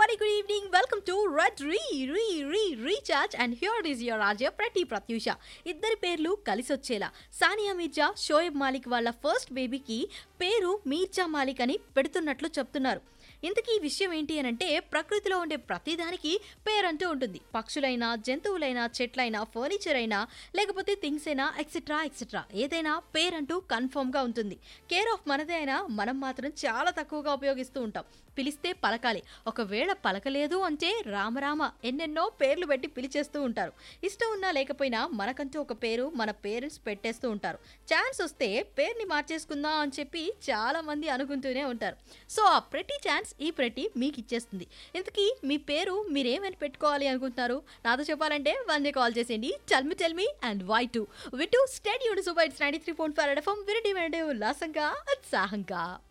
very good evening. Welcome to Red Re Re Re Recharge and here is your Raja Prati Pratyusha. ఇద్దరి పేర్లు కలిసి వచ్చేలా సానియా మీర్జా షోయబ్ మాలిక్ వాళ్ళ first బేబీకి పేరు మీర్జా మాలిక్ అని పెడుతున్నట్లు చెప్తున్నారు ఇంతకీ ఈ విషయం ఏంటి అని అంటే ప్రకృతిలో ఉండే ప్రతిదానికి పేరంటూ ఉంటుంది పక్షులైనా జంతువులైనా చెట్లైనా ఫర్నిచర్ అయినా లేకపోతే థింగ్స్ అయినా ఎక్సెట్రా ఎక్సెట్రా ఏదైనా పేరంటూ కన్ఫర్మ్గా ఉంటుంది కేర్ ఆఫ్ మనదే అయినా మనం మాత్రం చాలా తక్కువగా ఉపయోగిస్తూ ఉంటాం పిలిస్తే పలకాలి ఒకవేళ పలకలేదు అంటే రామరామ ఎన్నెన్నో పేర్లు పెట్టి పిలిచేస్తూ ఉంటారు ఇష్టం ఉన్నా లేకపోయినా మనకంటూ ఒక పేరు మన పేరెంట్స్ పెట్టేస్తూ ఉంటారు ఛాన్స్ వస్తే పేరుని మార్చేసుకుందాం అని చెప్పి చాలా మంది అనుకుంటూనే ఉంటారు సో ఆ ప్రతి ఛాన్స్ ఈ ప్రతి మీకు ఇచ్చేస్తుంది ఇంతకీ మీ పేరు మీరేమని పెట్టుకోవాలి అనుకుంటున్నారు నాతో చెప్పాలంటే వన్ డే కాల్ చేసేయండి tell me tell me and why to with state unit super it's ninety three point five FM విరటి వెంటే ఉల్లాసంగా ఉత్సాహంగా